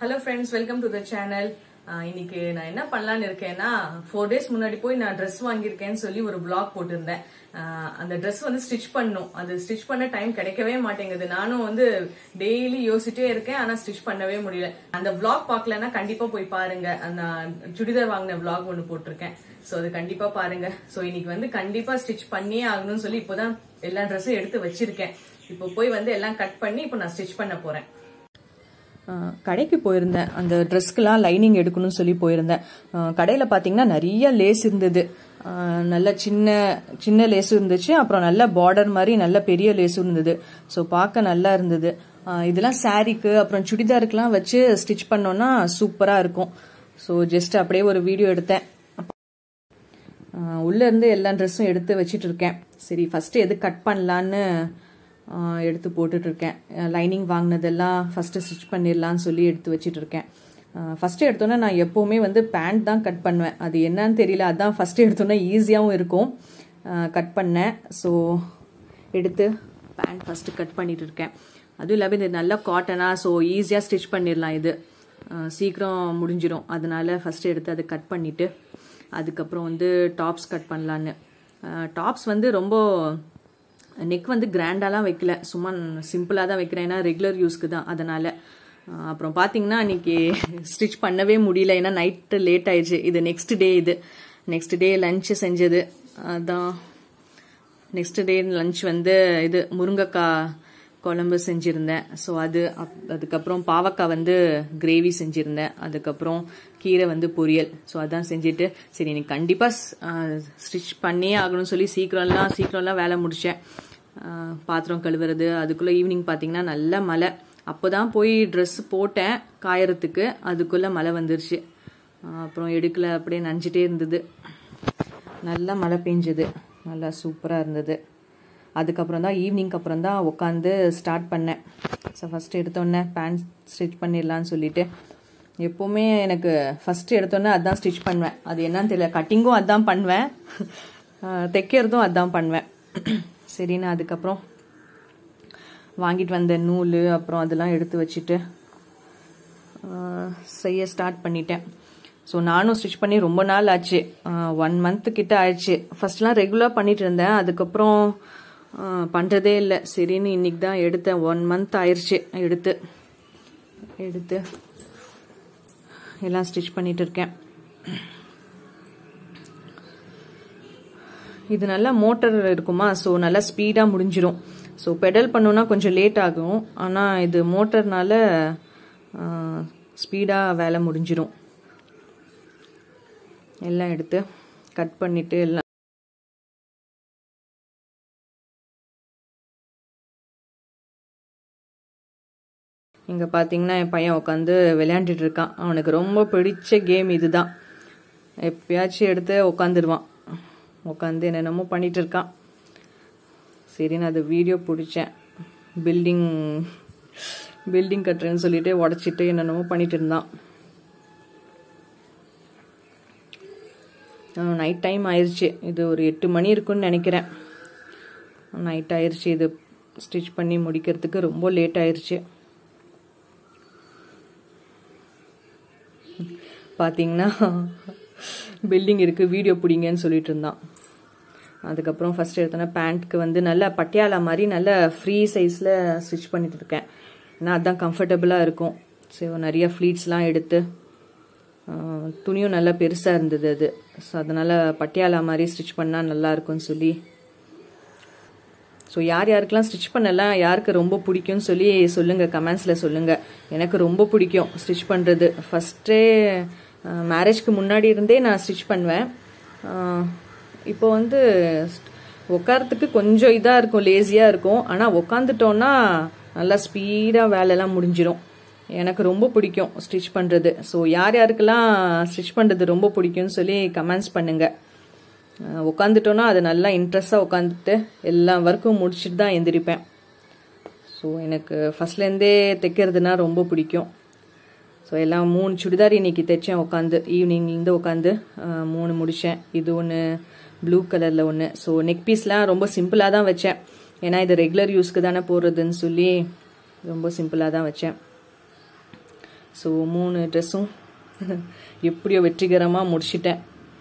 hello friends welcome to the channel இன்னைக்கு நான் என்ன பண்ணலான்னு இருக்கேன்னா ஃபோர் டேஸ் முன்னாடி போய் நான் ட்ரெஸ் வாங்கியிருக்கேன்னு சொல்லி ஒரு vlog போட்டிருந்தேன் ஆஹ் அந்த ட்ரெஸ் வந்து ஸ்டிச் பண்ணும் அது ஸ்டிச் பண்ண டைம் கிடைக்கவே மாட்டேங்குது நானும் வந்து டெய்லி யோசிச்சிட்டே இருக்கேன் ஆனா ஸ்டிச் பண்ணவே முடியல அந்த vlog பார்க்கலன்னா கண்டிப்பா போய் பாருங்க அந்த சுடிதார் வாங்கின vlog ஒன்று போட்டிருக்கேன் ஸோ அது கண்டிப்பா பாருங்க ஸோ இன்னைக்கு வந்து கண்டிப்பா ஸ்டிச் பண்ணியே ஆகணும்னு சொல்லி இப்போதான் எல்லா ட்ரெஸ்ஸும் எடுத்து வச்சிருக்கேன் இப்போ போய் வந்து எல்லாம் கட் பண்ணி இப்போ நான் ஸ்டிச் பண்ண போறேன் ஆஹ் கடைக்கு போயிருந்தேன் அந்த ட்ரெஸ்க்கெலாம் லைனிங் எடுக்கணும்னு சொல்லி போயிருந்தேன் கடையில் பார்த்தீங்கன்னா நிறைய லேஸ் இருந்தது ஆஹ் நல்ல சின்ன சின்ன லேஸும் இருந்துச்சு அப்புறம் நல்ல பார்டர் மாதிரி நல்ல பெரிய லேஸும் இருந்தது ஸோ பார்க்க நல்லா இருந்தது ஆஹ் இதெல்லாம் சாரீக்கு அப்புறம் சுடிதாருக்கெலாம் வச்சு ஸ்டிச் பண்ணோன்னா சூப்பராக இருக்கும் ஸோ ஜஸ்ட் அப்படியே ஒரு வீடியோ எடுத்தேன் ஆஹ் உள்ள இருந்து எல்லா ட்ரெஸ்ஸும் எடுத்து வச்சிட்டு இருக்கேன் சரி ஃபர்ஸ்ட் எது கட் பண்ணலான்னு ஆஹ் எடுத்து போட்டுட்டு இருக்கேன் லைனிங் வாங்கினதெல்லாம் ஃபர்ஸ்ட் ஸ்டிச் பண்ணிடலான்னு சொல்லி எடுத்து வச்சிட்டு இருக்கேன் ஃபர்ஸ்ட் எடுத்தோன்னே நான் எப்போவுமே வந்து பேண்ட் தான் கட் பண்ணுவேன் அது என்னன்னு தெரியல அதான் ஃபர்ஸ்ட் எடுத்தோன்னே ஈஸியாகவும் இருக்கும் கட் பண்ணேன் ஸோ எடுத்து பேண்ட் ஃபர்ஸ்ட் கட் பண்ணிட்டு இருக்கேன் அதுவும் இல்லாமல் இது நல்ல காட்டனாக ஸோ ஈஸியாக ஸ்டிச் பண்ணிடலாம் இது ஆஹ் சீக்கிரம் முடிஞ்சிடும் அதனால ஃபர்ஸ்ட் எடுத்து அதை கட் பண்ணிட்டு அதுக்கப்புறம் வந்து டாப்ஸ் கட் பண்ணலான்னு டாப்ஸ் வந்து ரொம்ப நெக் வந்து கிராண்டாலாம் வைக்கல சும்மா சிம்பிளாக தான் வைக்கிறேன் ஏன்னா ரெகுலர் யூஸ்க்கு தான் அதனால் அப்புறம் பார்த்தீங்கன்னா அன்றைக்கி ஸ்டிச் பண்ணவே முடியல ஏன்னா நைட்டு லேட் ஆயிடுச்சு இது நெக்ஸ்ட் டே இது நெக்ஸ்ட் டே லஞ்சு செஞ்சது அதான் நெக்ஸ்ட் டே லஞ்ச் வந்து இது முருங்கைக்காய் குழம்பு செஞ்சுருந்தேன் ஸோ அது அப்- அதுக்கப்புறம் பாவக்காய் வந்து கிரேவி செஞ்சுருந்தேன் அதுக்கப்புறம் கீரை வந்து பொரியல் ஸோ அதான் செஞ்சுட்டு சரி எனக்கு கண்டிப்பாக ஸ்டிச் பண்ணியே ஆகணும்னு சொல்லி சீக்கிரம்லாம் சீக்கிரம்லாம் வேலை முடித்தேன் பாத்திரம் கழுவுறது அதுக்குள்ளே ஈவினிங் பார்த்தீங்கன்னா நல்ல மழை அப்போ தான் போய் ட்ரெஸ் போட்டேன் காயறதுக்கு அதுக்குள்ளே மழை வந்துருச்சு ஆஹ் அப்புறம் எடுக்கல அப்படியே நனைஞ்சிட்டே இருந்தது நல்லா மழை பெஞ்சது நல்லா சூப்பராக இருந்தது அதுக்கப்புறம் தான் ஈவினிங்க்கு அப்புறம் தான் உட்காந்து ஸ்டார்ட் பண்ணேன் ஸோ ஃபஸ்ட்டு எடுத்தோடனே பேண்ட் ஸ்டிச் பண்ணிடலான்னு சொல்லிட்டு எப்போவுமே எனக்கு ஃபஸ்ட்டு எடுத்தோடனே அதான் ஸ்டிச் பண்ணுவேன் அது என்னன்னு தெரியல கட்டிங்கும் அதான் பண்ணுவேன் ஆஹ் தைக்கிறதும் அதான் பண்ணுவேன் சரி நான் அதுக்கப்புறம் வாங்கிட்டு வந்த நூல் அப்புறம் அதெல்லாம் எடுத்து வச்சுட்டு ஆஹ் செய்ய ஸ்டார்ட் பண்ணிட்டேன் ஸோ நானும் ஸ்டிச் பண்ணி ரொம்ப நாள் ஆச்சு ஒன் மந்த் கிட்ட ஆயிடுச்சு ஃபர்ஸ்ட்லாம் ரெகுலராக பண்ணிட்டு இருந்தேன் அதுக்கப்புறம் ஆஹ் பண்றதே இல்லை சரின்னு இன்னைக்கு தான் எடுத்தேன் ஒன் மந்த் ஆயிடுச்சு எடுத்து எடுத்து எல்லாம் ஸ்டிச் பண்ணிட்டு இருக்கேன் இது நல்லா மோட்டர் இருக்குமா ஸோ நல்லா ஸ்பீடாக முடிஞ்சிரும் ஸோ பெடல் பண்ணோன்னா கொஞ்சம் லேட் ஆகும் ஆனால் இது மோட்டர்னால ஸ்பீடாக வேலை முடிஞ்சிரும் எல்லாம் எடுத்து கட் பண்ணிட்டு எல்லாம் இங்கே பார்த்தீங்கன்னா என் பையன் உட்காந்து விளையாண்டுட்டு இருக்கான் அவனுக்கு ரொம்ப பிடிச்ச கேம் இதுதான் எப்பயாச்சும் எடுத்து உட்காந்துருவான் உட்காந்து என்னென்னமோ பண்ணிட்டு இருக்கான் சரி நான் அது வீடியோ பிடிச்சேன் பில்டிங் பில்டிங் கட்டுறேன்னு சொல்லிட்டு உடச்சிட்டு என்னென்னமோ பண்ணிட்டு இருந்தான் நைட் டைம் ஆயிடுச்சு இது ஒரு எட்டு மணி இருக்குன்னு நினைக்கிறேன் நைட் ஆயிடுச்சு இது ஸ்டிச் பண்ணி முடிக்கிறதுக்கு ரொம்ப லேட் ஆயிடுச்சு பார்த்தீங்கன்னா பில்டிங் இருக்குது வீடியோ பிடிங்கன்னு சொல்லிட்டு இருந்தான் அதுக்கப்புறம் ஃபர்ஸ்ட் எடுத்தோன்னா பேண்ட்க்கு வந்து நல்ல பட்டியாலா மாதிரி நல்ல ஃப்ரீ சைஸில் ஸ்டிச் பண்ணிட்டு இருக்கேன் ஏன்னா அதுதான் கம்ஃபர்டபுளாக இருக்கும் ஸோ நிறைய ஃப்ளீட்ஸ்லாம் எடுத்து ஆஹ், துணியும் நல்லா பெருசாக இருந்தது அது ஸோ அதனால் பட்டியாலா மாதிரி ஸ்டிச் பண்ணால் நல்லா இருக்கும்னு சொல்லி ஸோ யார் யாருக்கெல்லாம் ஸ்டிச் பண்ணலாம் யாருக்கு ரொம்ப பிடிக்கும்னு சொல்லி சொல்லுங்கள் கமெண்ட்ஸில் சொல்லுங்கள் எனக்கு ரொம்ப பிடிக்கும் ஸ்டிச் பண்ணுறது ஃபஸ்ட்டே மேரேஜ்க்கு முன்னாடி இருந்தே நான் ஸ்டிச் பண்ணுவேன் ஆஹ், இப்போ வந்து உட்காரத்துக்கு கொஞ்சம் இதாக இருக்கும் லேசியாக இருக்கும் ஆனால் உட்காந்துட்டோன்னா நல்லா ஸ்பீடாக வேலைலாம் முடிஞ்சிடும் எனக்கு ரொம்ப பிடிக்கும் ஸ்டிச் பண்ணுறது ஸோ யார் யாருக்கெல்லாம் ஸ்டிச் பண்ணுறது ரொம்ப பிடிக்கும்னு சொல்லி கமெண்ட்ஸ் பண்ணுங்கள் உட்காந்துட்டோன்னா அது நல்லா இன்ட்ரெஸ்டாக உட்காந்துட்டு எல்லா ஒர்க்கும் முடிச்சுட்டு தான் எந்திரிப்பேன் ஸோ எனக்கு ஃபஸ்ட்லேருந்தே தைக்கிறதுனா ரொம்ப பிடிக்கும் ஸோ எல்லாம் மூணு சுடிதார் இன்னைக்கு தைச்சேன் உட்காந்து ஈவினிங்லேருந்து உட்காந்து மூணு முடித்தேன் இது ஒன்று ப்ளூ கலரில் ஒன்று ஸோ நெக் பீஸ்லாம் ரொம்ப சிம்பிளாக தான் வச்சேன் ஏன்னா இது ரெகுலர் யூஸ்க்கு தானே போடுறதுன்னு சொல்லி ரொம்ப சிம்பிளாக தான் வச்சேன் ஸோ மூணு ட்ரெஸ்ஸும் எப்படியோ வெற்றிகரமாக முடிச்சிட்டேன்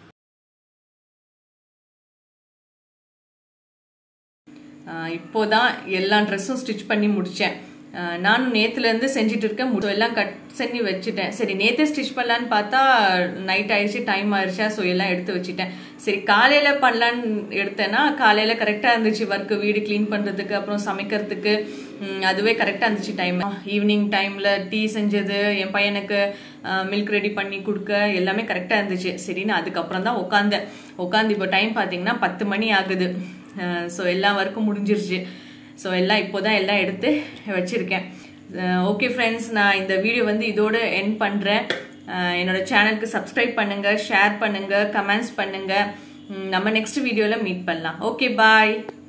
ஆஹ் இப்போதான் எல்லா ட்ரெஸ்ஸும் ஸ்டிச் பண்ணி முடிச்சேன் ஆஹ் நானும் நேத்துல இருந்து செஞ்சுட்டு இருக்கேன் மு- எல்லாம் கட் பண்ணி வச்சுட்டேன் சரி நேத்தே ஸ்டிச் பண்ணலான்னு பார்த்தா நைட் ஆயிடுச்சு டைம் ஆயிடுச்சா ஸோ எல்லாம் எடுத்து வச்சுட்டேன் சரி காலையில பண்ணலான்னு எடுத்தேன்னா காலையில கரெக்டா இருந்துச்சு ஒர்க் வீடு க்ளீன் பண்றதுக்கு அப்புறம் சமைக்கிறதுக்கு ம், அதுவே கரெக்டா இருந்துச்சு டைம் ஈவினிங் டைம்ல டீ செஞ்சது என் பையனுக்கு மில்க் ரெடி பண்ணி கொடுக்க எல்லாமே கரெக்டா இருந்துச்சு சரின்னு அதுக்கப்புறம் தான் உட்காந்தேன் உட்காந்து இப்போ டைம் பார்த்தீங்கன்னா பத்து மணி ஆகுது ஸோ எல்லா ஒர்க்கும் முடிஞ்சிருச்சு ஸோ எல்லாம் இப்போதான் எல்லாம் எடுத்து வச்சிருக்கேன் ஓகே ஃப்ரெண்ட்ஸ் நான் இந்த வீடியோ வந்து இதோட என் பண்ணுறேன் என்னோட சேனலுக்கு சப்ஸ்கிரைப் பண்ணுங்க ஷேர் பண்ணுங்க கமெண்ட்ஸ் பண்ணுங்க உம், நம்ம நெக்ஸ்ட் வீடியோவில் மீட் பண்ணலாம் ஓகே பாய்